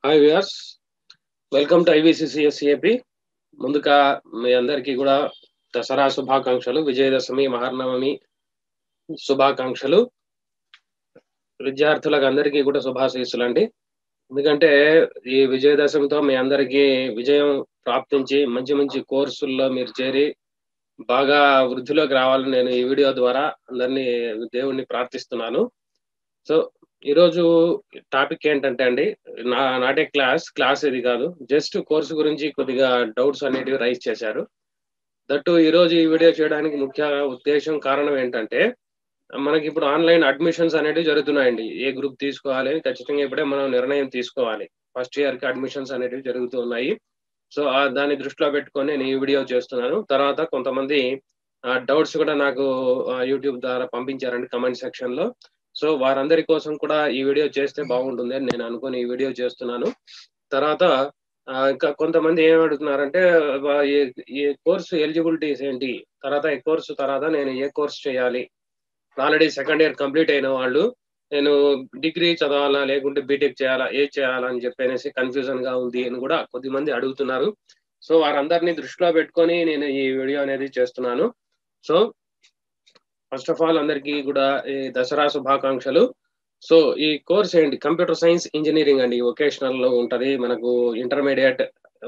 hi viewers welcome to IBCCSAP ముందుగా మీ అందరికీ కూడా దసరా శుభాకాంక్షలు విజయదశమి మహర్నవమి శుభాకాంక్షలు విద్యార్థులకు అందరికీ కూడా శుభాశీస్సులు అండి ఎందుకంటే ఈ విజయదశమితో మీ అందరికీ విజయం ప్రాప్తించి మంచి మంచి కోర్సుల్లో మీరు చేరి బాగా వృద్ధిలోకి రావాలని నేను ఈ వీడియో ద్వారా అందరినీ దేవుణ్ణి ప్రార్థిస్తున్నాను సో ఈరోజు టాపిక్ ఏంటంటే అండి నా నాటే క్లాస్ క్లాస్ ఇది కాదు జస్ట్ కోర్సు గురించి కొద్దిగా డౌట్స్ అనేటివి రైజ్ చేశారు దట్టు ఈరోజు ఈ వీడియో చేయడానికి ముఖ్య ఉద్దేశం కారణం ఏంటంటే మనకి ఇప్పుడు ఆన్లైన్ అడ్మిషన్స్ అనేటివి జరుగుతున్నాయండి ఏ గ్రూప్ తీసుకోవాలి అని ఖచ్చితంగా ఇప్పుడే మనం నిర్ణయం తీసుకోవాలి ఫస్ట్ ఇయర్ కి అడ్మిషన్స్ అనేటివి జరుగుతూ ఉన్నాయి సో దాన్ని దృష్టిలో పెట్టుకొని నేను ఈ వీడియో చేస్తున్నాను తర్వాత కొంతమంది డౌట్స్ కూడా నాకు యూట్యూబ్ ద్వారా పంపించారండి కమెంట్ సెక్షన్ లో సో వారందరి కోసం కూడా ఈ వీడియో చేస్తే బాగుంటుంది అని నేను అనుకుని ఈ వీడియో చేస్తున్నాను తర్వాత ఇంకా కొంతమంది ఏం అడుగుతున్నారంటే ఈ కోర్సు ఎలిజిబిలిటీస్ ఏంటి తర్వాత ఈ కోర్సు తర్వాత నేను ఏ కోర్స్ చేయాలి ఆల్రెడీ సెకండ్ ఇయర్ కంప్లీట్ అయిన వాళ్ళు నేను డిగ్రీ చదవాలా లేకుంటే బీటెక్ చేయాలా ఏ చేయాలా అని చెప్పనేసి కన్ఫ్యూజన్ గా ఉంది అని కూడా కొద్దిమంది అడుగుతున్నారు సో వారందరినీ దృష్టిలో పెట్టుకొని నేను ఈ వీడియో అనేది చేస్తున్నాను సో ఫస్ట్ ఆఫ్ ఆల్ అందరికీ కూడా ఈ దసరా శుభాకాంక్షలు సో ఈ కోర్స్ ఏంటి కంప్యూటర్ సైన్స్ ఇంజనీరింగ్ అండి వొకేషనల్ లో ఉంటది మనకు ఇంటర్మీడియట్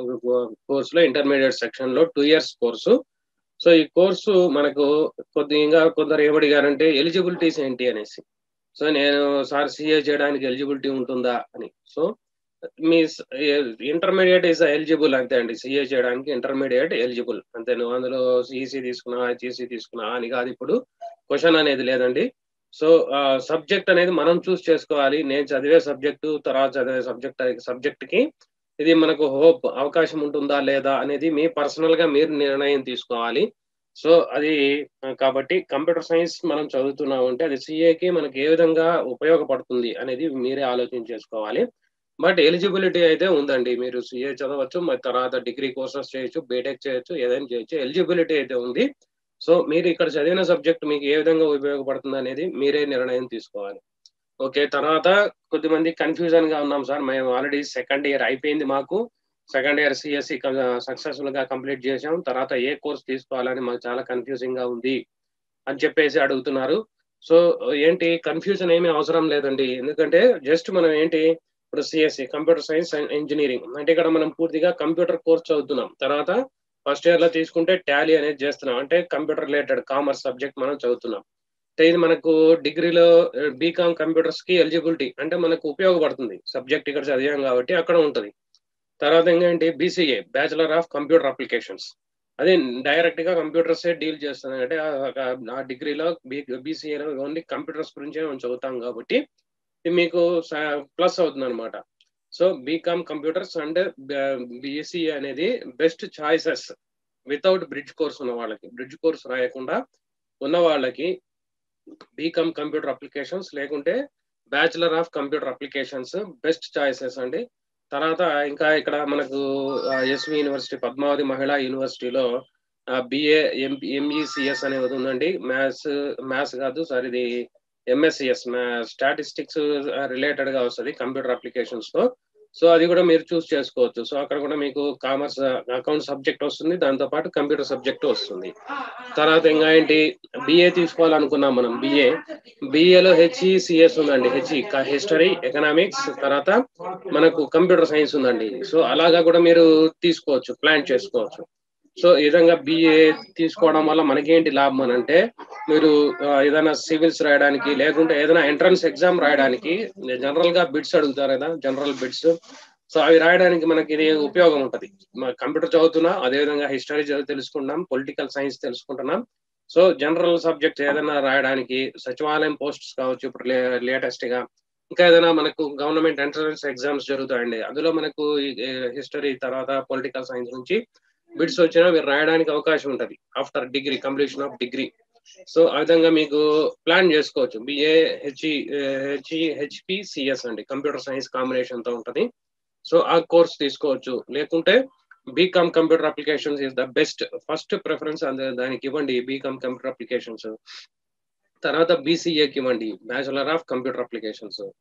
కోర్సులో ఇంటర్మీడియట్ సెక్షన్ లో టూ ఇయర్స్ కోర్సు సో ఈ కోర్సు మనకు కొద్దిగా కొందరు ఏమడిగారంటే ఎలిజిబిలిటీస్ ఏంటి అనేసి సో నేను సార్ సిఏ చేయడానికి ఎలిజిబిలిటీ ఉంటుందా అని సో మీ ఇంటర్మీడియట్ ఈస్ ఎలిజిబుల్ అంతే అండి సిఏ చేయడానికి ఇంటర్మీడియట్ ఎలిజిబుల్ అంతే నువ్వు అందులో సిఈసి తీసుకున్నా హెచ్ఈసి తీసుకున్నా అని కాదు ఇప్పుడు క్వశ్చన్ అనేది లేదండి సో సబ్జెక్ట్ అనేది మనం చూస్ చేసుకోవాలి నేను చదివే సబ్జెక్టు తర్వాత చదివే సబ్జెక్ట్ సబ్జెక్ట్ కి ఇది మనకు హోప్ అవకాశం ఉంటుందా లేదా అనేది మీ పర్సనల్ గా మీరు నిర్ణయం తీసుకోవాలి సో అది కాబట్టి కంప్యూటర్ సైన్స్ మనం చదువుతున్నాం అంటే అది సిఏకి మనకి ఏ విధంగా ఉపయోగపడుతుంది అనేది మీరే ఆలోచన చేసుకోవాలి బట్ ఎలిజిబిలిటీ అయితే ఉందండి మీరు సిఏ చదవచ్చు మరి తర్వాత డిగ్రీ కోర్సెస్ చేయొచ్చు బీటెక్ చేయొచ్చు ఏదైనా చేయొచ్చు ఎలిజిబిలిటీ అయితే ఉంది సో మీరు ఇక్కడ చదివిన సబ్జెక్ట్ మీకు ఏ విధంగా ఉపయోగపడుతుంది అనేది మీరే నిర్ణయం తీసుకోవాలి ఓకే తర్వాత కొద్దిమంది కన్ఫ్యూజన్ గా ఉన్నాం సార్ మేము ఆల్రెడీ సెకండ్ ఇయర్ అయిపోయింది మాకు సెకండ్ ఇయర్ సిఎస్సి సక్సెస్ఫుల్ గా కంప్లీట్ చేసాం తర్వాత ఏ కోర్స్ తీసుకోవాలని మాకు చాలా కన్ఫ్యూజింగ్ గా ఉంది అని చెప్పేసి అడుగుతున్నారు సో ఏంటి కన్ఫ్యూజన్ ఏమీ అవసరం లేదండి ఎందుకంటే జస్ట్ మనం ఏంటి ఇప్పుడు CSC computer science and engineering అంటే ఇక్కడ మనం పూర్తిగా కంప్యూటర్ కోర్స్ చదువుతున్నాం తర్వాత ఫస్ట్ ఇయర్ లో తీసుకుంటే టాలీ అనేది చేస్తున్నాం అంటే కంప్యూటర్ రిలేటెడ్ కామర్స్ సబ్జెక్ట్ మనం చదువుతున్నాం ఇది మనకు డిగ్రీలో బీకామ్ కంప్యూటర్స్ కి ఎలిజిబిలిటీ అంటే మనకు ఉపయోగపడుతుంది సబ్జెక్ట్ ఇక్కడ చదివాం కాబట్టి అక్కడ ఉంటుంది తర్వాత ఏంటంటే BCA bachelor of computer applications అదే డైరెక్ట్ గా కంప్యూటర్స్ డీల్ చేస్తున్నాయి అంటే ఆ డిగ్రీలో బీసీఏలో ఓన్లీ కంప్యూటర్స్ గురించే మనం చదువుతాం కాబట్టి ఇది మీకు ప్లస్ అవుతుంది అనమాట so BCom computers and BSCA అనేది best choices without bridge course ఉన్న వాళ్ళకి బ్రిడ్జ్ కోర్స్ రాయకుండా ఉన్న వాళ్ళకి బీకామ్ కంప్యూటర్ అప్లికేషన్స్ లేకుంటే bachelor of computer applications best choices అండి తర్వాత ఇంకా ఇక్కడ మనకు ఎస్వి యూనివర్సిటీ పద్మావతి మహిళా యూనివర్సిటీలో బిఏ ఎంఈసిఎస్ అనేది ఉందండి మ్యాథ్స్ మ్యాథ్స్ కాదు సార్ ఇది ఎంఎస్సిఎస్ స్టాటిస్టిక్స్ రిలేటెడ్ గా వస్తుంది కంప్యూటర్ అప్లికేషన్స్ తో సో అది కూడా మీరు చూస్ చేసుకోవచ్చు సో అక్కడ కూడా మీకు కామర్స్ అకౌంట్ సబ్జెక్ట్ వస్తుంది దాంతో పాటు కంప్యూటర్ సబ్జెక్ట్ వస్తుంది తర్వాత ఇంకా ఏంటి బిఏ తీసుకోవాలనుకున్నాం మనం బిఏ బిఏలో హెచ్ఈసిఎస్ ఉందండి హెచ్ఈ హిస్టరీ ఎకనామిక్స్ తర్వాత మనకు కంప్యూటర్ సైన్స్ ఉందండి సో అలాగా కూడా మీరు తీసుకోవచ్చు ప్లాన్ చేసుకోవచ్చు సో ఈ విధంగా బిఏ తీసుకోవడం వల్ల మనకేంటి లాభం అని అంటే మీరు ఏదైనా సివిల్స్ రాయడానికి లేకుంటే ఏదైనా ఎంట్రన్స్ ఎగ్జామ్ రాయడానికి జనరల్ గా బిడ్స్ అడుగుతారు కదా జనరల్ బిడ్స్ సో అవి రాయడానికి మనకి ఇది ఉపయోగం ఉంటది కంప్యూటర్ చదువుతున్నా అదేవిధంగా హిస్టరీ తెలుసుకుంటున్నాం పొలిటికల్ సైన్స్ తెలుసుకుంటున్నాం సో జనరల్ సబ్జెక్ట్ ఏదైనా రాయడానికి సచివాలయం పోస్ట్స్ కావచ్చు ఇప్పుడు లేటెస్ట్ గా ఇంకా ఏదైనా మనకు గవర్నమెంట్ ఎంట్రన్స్ ఎగ్జామ్స్ జరుగుతాయండి అందులో మనకు హిస్టరీ తర్వాత పొలిటికల్ సైన్స్ నుంచి బిడ్స్ వచ్చినా మీరు రాయడానికి అవకాశం ఉంటుంది after degree completion of degree so ఆ విధంగా మీకు ప్లాన్ చేసుకోవచ్చు BA HE HE HP CS అండి కంప్యూటర్ సైన్స్ కాంబినేషన్ తో ఉంటది సో ఆ కోర్స్ తీసుకోవచ్చు లేకుంటే BCom computer applications is the best first preference దానికి ఇవ్వండి బీకామ్ కంప్యూటర్ అప్లికేషన్స్ తర్వాత బీసీఏకి ఇవ్వండి bachelor of computer applications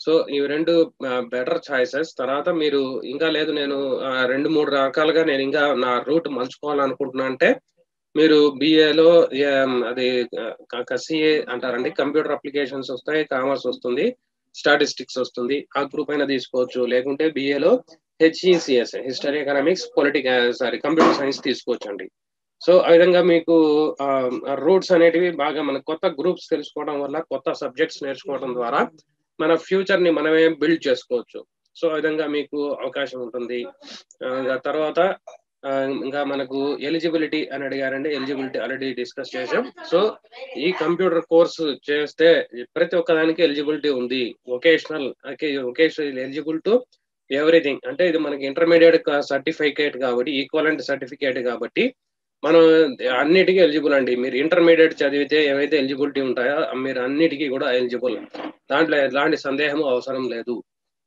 so ఇవి రెండు బెటర్ చాయిసెస్ తర్వాత మీరు ఇంకా లేదు నేను ఆ, రెండు మూడు రకాలుగా నేను ఇంకా నా రూట్ మలుచుకోవాలనుకుంటున్నా అంటే మీరు బిఏలో అది సిఏ అంటారండి కంప్యూటర్ అప్లికేషన్స్ వస్తాయి కామర్స్ వస్తుంది స్టాటిస్టిక్స్ వస్తుంది ఆ గ్రూప్ అయినా తీసుకోవచ్చు లేకుంటే బిఏలో HECS history economics political sorry computer science తీసుకోవచ్చు అండి సో ఆ విధంగా మీకు రూట్స్ అనేటివి బాగా మన కొత్త గ్రూప్స్ తెలుసుకోవడం వల్ల కొత్త సబ్జెక్ట్స్ నేర్చుకోవడం ద్వారా మన ఫ్యూచర్ ని మనమే బిల్డ్ చేసుకోవచ్చు సో ఆ విధంగా మీకు అవకాశం ఉంటుంది ఆ, ఇంకా తర్వాత ఆ, ఇంకా మనకు ఎలిజిబిలిటీ అని అడిగారండి ఎలిజిబిలిటీ ఆల్రెడీ డిస్కస్ చేసాం సో ఈ కంప్యూటర్ కోర్స్ చేస్తే ప్రతి ఒక్కదానికి ఎలిజిబిలిటీ ఉంది vocational vocational eligible to everything అంటే ఇది మనకి ఇంటర్మీడియట్ సర్టిఫికేట్ కాబట్టి ఈక్వలెంట్ సర్టిఫికేట్ కాబట్టి మనం అన్నిటికీ ఎలిజిబుల్ అండి మీరు ఇంటర్మీడియట్ చదివితే ఏవైతే ఎలిజిబిలిటీ ఉంటాయో మీరు అన్నిటికీ కూడా ఎలిజిబుల్ దాంట్లో ఎలాంటి సందేహం అవసరం లేదు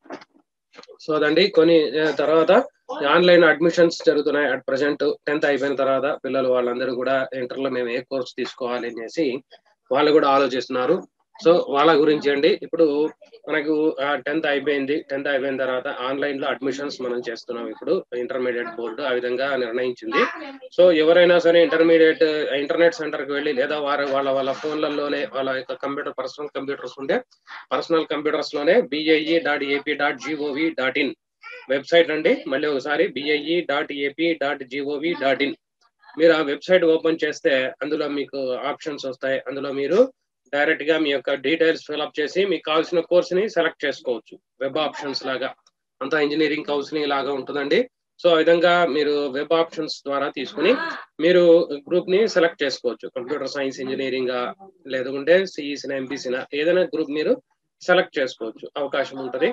సో అదండి కొన్ని ఆ, తర్వాత ఆన్లైన్ అడ్మిషన్స్ జరుగుతున్నాయి అట్ ప్రజెంట్ టెన్త్ అయిపోయిన తర్వాత పిల్లలు వాళ్ళందరూ కూడా ఇంటర్ లో మేము ఏ కోర్స్ తీసుకోవాలి అనేసి వాళ్ళు కూడా ఆలోచిస్తున్నారు సో వాళ్ళ గురించి అండి ఇప్పుడు మనకు టెన్త్ అయిపోయింది టెన్త్ అయిపోయిన తర్వాత ఆన్లైన్ లో అడ్మిషన్స్ మనం చేస్తున్నాం ఇప్పుడు ఇంటర్మీడియట్ బోర్డు ఆ విధంగా నిర్ణయించింది సో ఎవరైనా సరే ఇంటర్మీడియట్ ఇంటర్నెట్ సెంటర్ కి వెళ్ళి లేదా వారి వాళ్ళ వాళ్ళ ఫోన్లలోనే వాళ్ళ యొక్క కంప్యూటర్ పర్సనల్ కంప్యూటర్స్ ఉంటే పర్సనల్ కంప్యూటర్స్ లోనే BIE dot AP dot GOV dot in website అండి మళ్ళీ ఒకసారి BIE dot AP dot GOV dot in మీరు ఆ వెబ్సైట్ ఓపెన్ చేస్తే అందులో మీకు ఆప్షన్స్ వస్తాయి అందులో మీరు డైరెక్ట్ గా మీ యొక్క డీటెయిల్స్ ఫిల్అప్ చేసి మీకు కావాల్సిన కోర్స్ ని సెలెక్ట్ చేసుకోవచ్చు వెబ్ ఆప్షన్స్ లాగా అంతా ఇంజనీరింగ్ కౌన్సిలింగ్ లాగా ఉంటుందండి సో ఆ విధంగా మీరు వెబ్ ఆప్షన్స్ ద్వారా తీసుకుని మీరు గ్రూప్ ని సెలెక్ట్ చేసుకోవచ్చు కంప్యూటర్ సైన్స్ ఇంజనీరింగ్ లేదంటే సిఈసిన ఎంపీసీనా ఏదైనా గ్రూప్ మీరు సెలెక్ట్ చేసుకోవచ్చు అవకాశం ఉంటది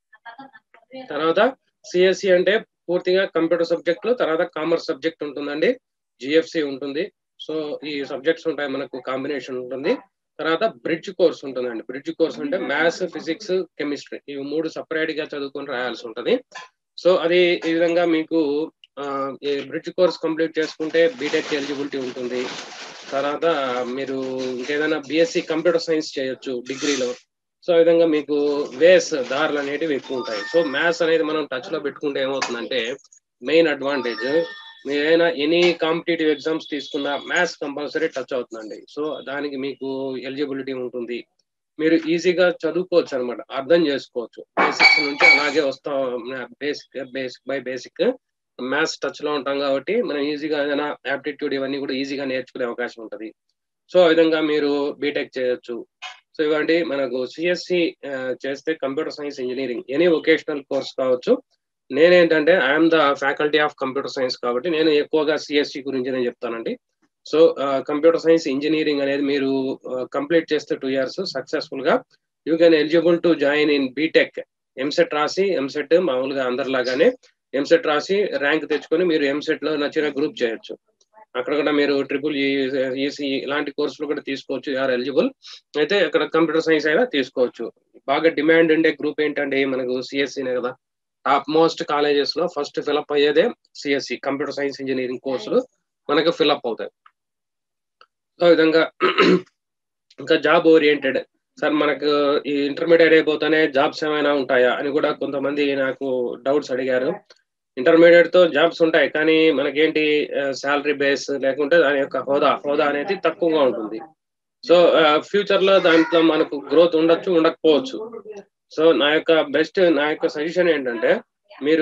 తర్వాత సిఎస్సి అంటే పూర్తిగా కంప్యూటర్ సబ్జెక్టులు తర్వాత కామర్స్ సబ్జెక్ట్ ఉంటుందండి జిఎఫ్సి ఉంటుంది సో ఈ సబ్జెక్ట్స్ ఉంటాయి మనకు కాంబినేషన్ ఉంటుంది తర్వాత బ్రిడ్జ్ కోర్స్ ఉంటుందండి బ్రిడ్జ్ కోర్స్ అంటే మ్యాథ్స్ ఫిజిక్స్ కెమిస్ట్రీ ఇవి మూడు సపరేట్ గా చదువుకొని రాయాల్సి ఉంటది సో అది ఈ విధంగా మీకు ఆ, ఈ బ్రిడ్జ్ కోర్స్ కంప్లీట్ చేసుకుంటే బీటెక్ ఎలిజిబిలిటీ ఉంటుంది తర్వాత మీరు ఇంకేదైనా బిఎస్సి కంప్యూటర్ సైన్స్ చేయొచ్చు డిగ్రీలో సో ఆ విధంగా మీకు వేస్ దారులు అనేటివి ఎక్కువ ఉంటాయి సో మ్యాథ్స్ అనేది మనం టచ్ లో పెట్టుకుంటే ఏమవుతుందంటే మెయిన్ అడ్వాంటేజ్ మీరు ఏదైనా ఎనీ కాంపిటేటివ్ ఎగ్జామ్స్ తీసుకున్నా మ్యాథ్స్ కంపల్సరీ టచ్ అవుతుందండి సో దానికి మీకు ఎలిజిబిలిటీ ఉంటుంది మీరు ఈజీగా చదువుకోవచ్చు అనమాట అర్థం చేసుకోవచ్చు బేసిక్స్ నుంచి అలాగే వస్తాం basic basic by basic maths touch లో ఉంటాం కాబట్టి మనం ఈజీగా ఏదైనా యాప్టిట్యూడ్ ఇవన్నీ కూడా ఈజీగా నేర్చుకునే అవకాశం ఉంటుంది సో ఆ విధంగా మీరు బీటెక్ చేయొచ్చు సో ఇవ్వండి మనకు సిఎస్సి చేస్తే computer science engineering any vocational course కావచ్చు నేనేంటంటే I'm the faculty of computer science కాబట్టి నేను ఎక్కువగా సిఎస్సి గురించి నేను చెప్తానండి సో కంప్యూటర్ సైన్స్ ఇంజనీరింగ్ అనేది మీరు కంప్లీట్ చేస్తే టూ ఇయర్స్ సక్సెస్ఫుల్ గా you can eligible to join in BTech EAMCET రాసి ఎంసెట్ మామూలుగా అందరిలాగానే ఎంసెట్ రాసి ర్యాంక్ తెచ్చుకొని మీరు ఎంసెట్ లో నచ్చిన గ్రూప్ చేయొచ్చు అక్కడ కూడా మీరు ట్రిపుల్ ఈసీ ఇలాంటి కోర్సులు కూడా తీసుకోవచ్చు ఆర్ ఎలిజిబుల్ అయితే అక్కడ కంప్యూటర్ సైన్స్ అయినా తీసుకోవచ్చు బాగా డిమాండ్ ఉండే గ్రూప్ ఏంటంటే మనకు సిఎస్సీనే కదా టాప్ మోస్ట్ కాలేజెస్ లో ఫస్ట్ ఫిలప్ అయ్యేదే సిఎస్సి కంప్యూటర్ సైన్స్ ఇంజనీరింగ్ కోర్సులు మనకు ఫిలప్ అవుతాయి ఆ విధంగా ఇంకా జాబ్ ఓరియంటెడ్ సార్ మనకు ఈ ఇంటర్మీడియట్ అయిపోతేనే జాబ్స్ ఏమైనా ఉంటాయా అని కూడా కొంతమంది నాకు డౌట్స్ అడిగారు ఇంటర్మీడియట్ తో జాబ్స్ ఉంటాయి కానీ మనకేంటి శాలరీ బేస్ లేకుంటే దాని యొక్క హోదా హోదా అనేది తక్కువగా ఉంటుంది సో ఫ్యూచర్ లో దాంట్లో మనకు గ్రోత్ ఉండొచ్చు ఉండకపోవచ్చు సో నా యొక్క బెస్ట్ నా యొక్క సజెషన్ ఏంటంటే మీరు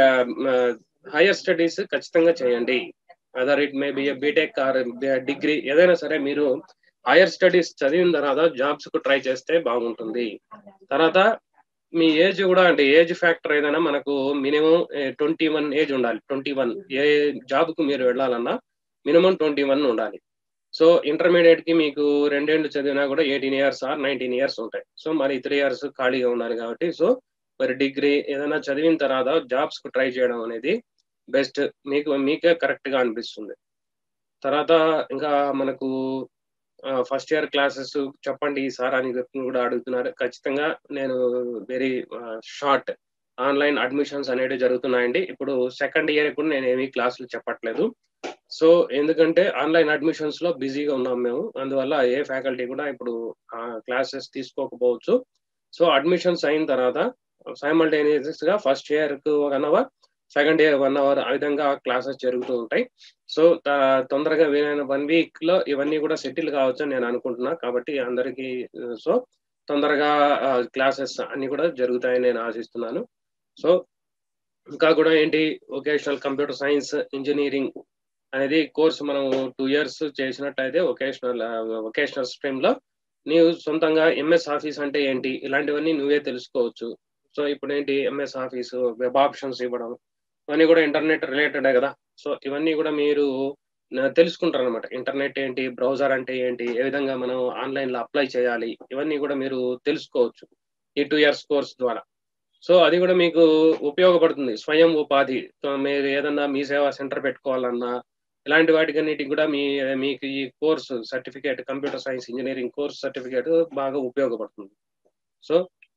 హైయర్ స్టడీస్ ఖచ్చితంగా చేయండి other it may be BTech or degree ఏదైనా సరే మీరు హైయర్ స్టడీస్ చదివిన తర్వాత జాబ్స్ కు ట్రై చేస్తే బాగుంటుంది తర్వాత మీ ఏజ్ కూడా అంటే ఏజ్ ఫ్యాక్టర్ ఏదైనా మనకు మినిమం ట్వంటీ వన్ ఏజ్ ఉండాలి ట్వంటీ వన్ ఏ జాబ్ కు మీరు వెళ్ళాలన్నా మినిమం ట్వంటీ వన్ ఉండాలి సో ఇంటర్మీడియట్ కి మీకు రెండేళ్ళు చదివినా కూడా eighteen years or nineteen years ఉంటాయి సో మరి త్రీ ఇయర్స్ ఖాళీగా ఉండాలి కాబట్టి సో మరి డిగ్రీ ఏదైనా చదివిన తర్వాత జాబ్స్ కు ట్రై చేయడం అనేది బెస్ట్ మీకు మీకే కరెక్ట్ గా అనిపిస్తుంది తర్వాత ఇంకా మనకు ఫస్ట్ ఇయర్ క్లాసెస్ చెప్పండి సార్ అని కూడా అడుగుతున్నారు ఖచ్చితంగా నేను వెరీ షార్ట్ ఆన్లైన్ అడ్మిషన్స్ అనేవి జరుగుతున్నాయండి ఇప్పుడు సెకండ్ ఇయర్ కూడా నేను ఏమీ క్లాసులు చెప్పట్లేదు సో ఎందుకంటే ఆన్లైన్ అడ్మిషన్స్ లో బిజీగా ఉన్నాం మేము అందువల్ల ఏ ఫ్యాకల్టీ కూడా ఇప్పుడు క్లాసెస్ తీసుకోకపోవచ్చు సో అడ్మిషన్స్ అయిన తర్వాత సైమల్టేనియస్ గా ఫస్ట్ ఇయర్ కు one hour second year one hour ఆ విధంగా క్లాసెస్ జరుగుతూ ఉంటాయి సో తొందరగా వీలైన వన్ వీక్ లో ఇవన్నీ కూడా సెటిల్ కావచ్చు అని నేను అనుకుంటున్నా కాబట్టి అందరికీ సో తొందరగా క్లాసెస్ అన్ని కూడా జరుగుతాయని నేను ఆశిస్తున్నాను సో ఇంకా కూడా ఏంటి వొకేషనల్ కంప్యూటర్ సైన్స్ ఇంజనీరింగ్ అనేది కోర్స్ మనం టూ ఇయర్స్ చేసినట్టయితే వొకేషనల్ వొకేషనల్ స్ట్రీమ్ లో నీవు సొంతంగా ఎంఎస్ ఆఫీస్ అంటే ఏంటి ఇలాంటివన్నీ నువ్వే తెలుసుకోవచ్చు సో ఇప్పుడు ఏంటి ఎంఎస్ ఆఫీస్ వెబ్ ఆప్షన్స్ ఇవ్వడం ఇవన్నీ కూడా ఇంటర్నెట్ రిలేటెడే కదా సో ఇవన్నీ కూడా మీరు తెలుసుకుంటారు అనమాట ఇంటర్నెట్ ఏంటి బ్రౌజర్ అంటే ఏంటి ఏ విధంగా మనం ఆన్లైన్ లో అప్లై చేయాలి ఇవన్నీ కూడా మీరు తెలుసుకోవచ్చు ఈ టూ ఇయర్స్ కోర్స్ ద్వారా సో అది కూడా మీకు ఉపయోగపడుతుంది స్వయం ఉపాధి మీరు ఏదన్నా మీ సేవా సెంటర్ పెట్టుకోవాలన్నా ఇలాంటి వాటికన్నిటికి కూడా మీ మీకు ఈ course certificate computer science engineering course certificate బాగా ఉపయోగపడుతుంది సో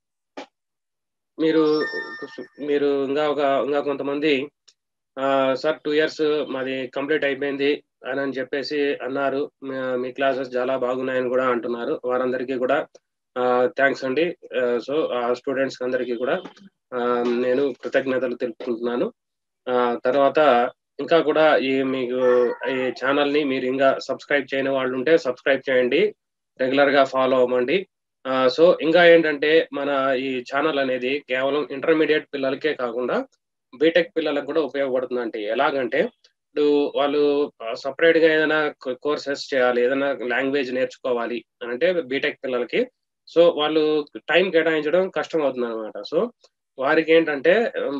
మీరు మీరు ఇంకా ఒక ఇంకా కొంతమంది సార్ టూ ఇయర్స్ మాది కంప్లీట్ అయిపోయింది అని అని చెప్పేసి అన్నారు మీ క్లాసెస్ చాలా బాగున్నాయని కూడా అంటున్నారు వారందరికీ కూడా థ్యాంక్స్ అండి సో ఆ స్టూడెంట్స్ అందరికీ కూడా నేను కృతజ్ఞతలు తెలుపుకుంటున్నాను తర్వాత ఇంకా కూడా ఈ మీకు ఈ ఛానల్ ని మీరు ఇంకా సబ్స్క్రైబ్ చేయని వాళ్ళు ఉంటే సబ్స్క్రైబ్ చేయండి రెగ్యులర్ గా ఫాలో అవ్వండి సో ఇంకా ఏంటంటే మన ఈ ఛానల్ అనేది కేవలం ఇంటర్మీడియట్ పిల్లలకే కాకుండా బీటెక్ పిల్లలకు కూడా ఉపయోగపడుతుంది అంటే ఎలాగంటే ఇప్పుడు వాళ్ళు సపరేట్ గా ఏదైనా కోర్సెస్ చేయాలి ఏదైనా లాంగ్వేజ్ నేర్చుకోవాలి అంటే బీటెక్ పిల్లలకి సో వాళ్ళు టైం కేటాయించడం కష్టం అవుతుంది అనమాట సో వారికి ఏంటంటే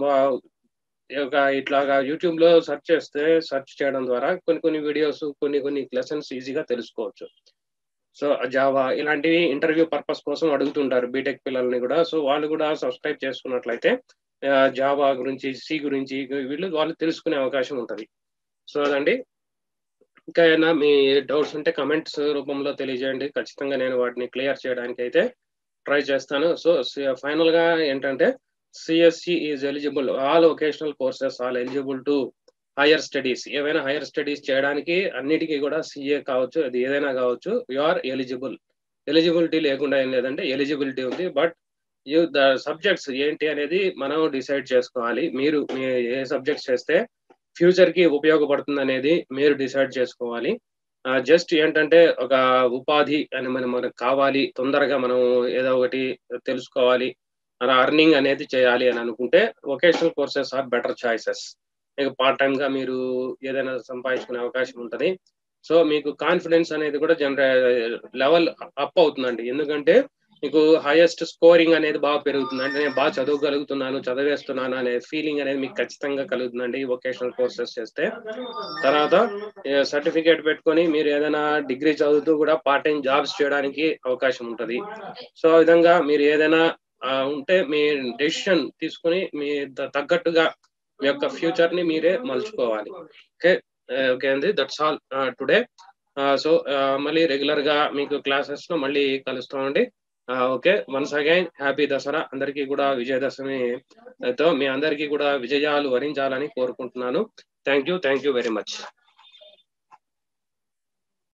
ఒక ఇట్లాగా యూట్యూబ్ లో సెర్చ్ చేస్తే సెర్చ్ చేయడం ద్వారా కొన్ని కొన్ని వీడియోస్ కొన్ని కొన్ని లెసన్స్ ఈజీగా తెలుసుకోవచ్చు సో జావా ఇలాంటివి ఇంటర్వ్యూ పర్పస్ కోసం అడుగుతుంటారు బీటెక్ పిల్లల్ని కూడా సో వాళ్ళు కూడా సబ్స్క్రైబ్ చేసుకున్నట్లయితే జావా గురించి సి గురించి వీళ్ళు వాళ్ళు తెలుసుకునే అవకాశం ఉంటుంది సో అదండి ఇంకా ఏమైనా మీ డౌట్స్ ఉంటే కమెంట్స్ రూపంలో తెలియజేయండి ఖచ్చితంగా నేను వాటిని క్లియర్ చేయడానికి అయితే ట్రై చేస్తాను సో ఫైనల్ గా ఏంటంటే CSC is eligible all vocational courses all eligible to higher studies ఏవైనా హైయర్ స్టడీస్ చేయడానికి అన్నిటికీ కూడా సిఏ కావచ్చు అది ఏదైనా కావచ్చు యు ఆర్ ఎలిజిబుల్ ఎలిజిబిలిటీ లేకుండా ఏం లేదంటే ఎలిజిబిలిటీ ఉంది బట్ యూ ద సబ్జెక్ట్స్ ఏంటి అనేది మనం డిసైడ్ చేసుకోవాలి మీరు ఏ సబ్జెక్ట్స్ చేస్తే ఫ్యూచర్ కి ఉపయోగపడుతుంది అనేది మీరు డిసైడ్ చేసుకోవాలి జస్ట్ ఏంటంటే ఒక ఉపాధి అని మనం మనకు కావాలి తొందరగా మనం ఏదో ఒకటి తెలుసుకోవాలి మన అర్నింగ్ అనేది చేయాలి అని అనుకుంటే vocational courses are better choices మీకు పార్ట్ టైం గా మీరు ఏదైనా సంపాదించుకునే అవకాశం ఉంటుంది సో మీకు కాన్ఫిడెన్స్ అనేది కూడా జనరే లెవెల్ అప్ అవుతుందండి ఎందుకంటే మీకు హైయెస్ట్ స్కోరింగ్ అనేది బాగా పెరుగుతుంది అంటే నేను బాగా చదవగలుగుతున్నాను చదివేస్తున్నాను అనే ఫీలింగ్ అనేది మీకు ఖచ్చితంగా కలుగుతుందండి వొకేషనల్ కోర్సెస్ చేస్తే తర్వాత సర్టిఫికేట్ పెట్టుకొని మీరు ఏదైనా డిగ్రీ చదువుతూ కూడా పార్ట్ టైం జాబ్స్ చేయడానికి అవకాశం ఉంటుంది సో ఆ విధంగా మీరు ఏదైనా ఉంటే మీ డెసిషన్ తీసుకుని మీ తగ్గట్టుగా మీ యొక్క ఫ్యూచర్ ని మీరే మలుచుకోవాలి ఓకే ఓకే అండి దట్స్ ఆల్ టుడే సో మళ్ళీ రెగ్యులర్ గా మీకు క్లాసెస్ లో మళ్ళీ కలుస్తామండి okay once again happy Dasara అందరికీ కూడా విజయదశమితో మీ అందరికీ కూడా విజయాలు వరించాలని కోరుకుంటున్నాను thank you thank you very much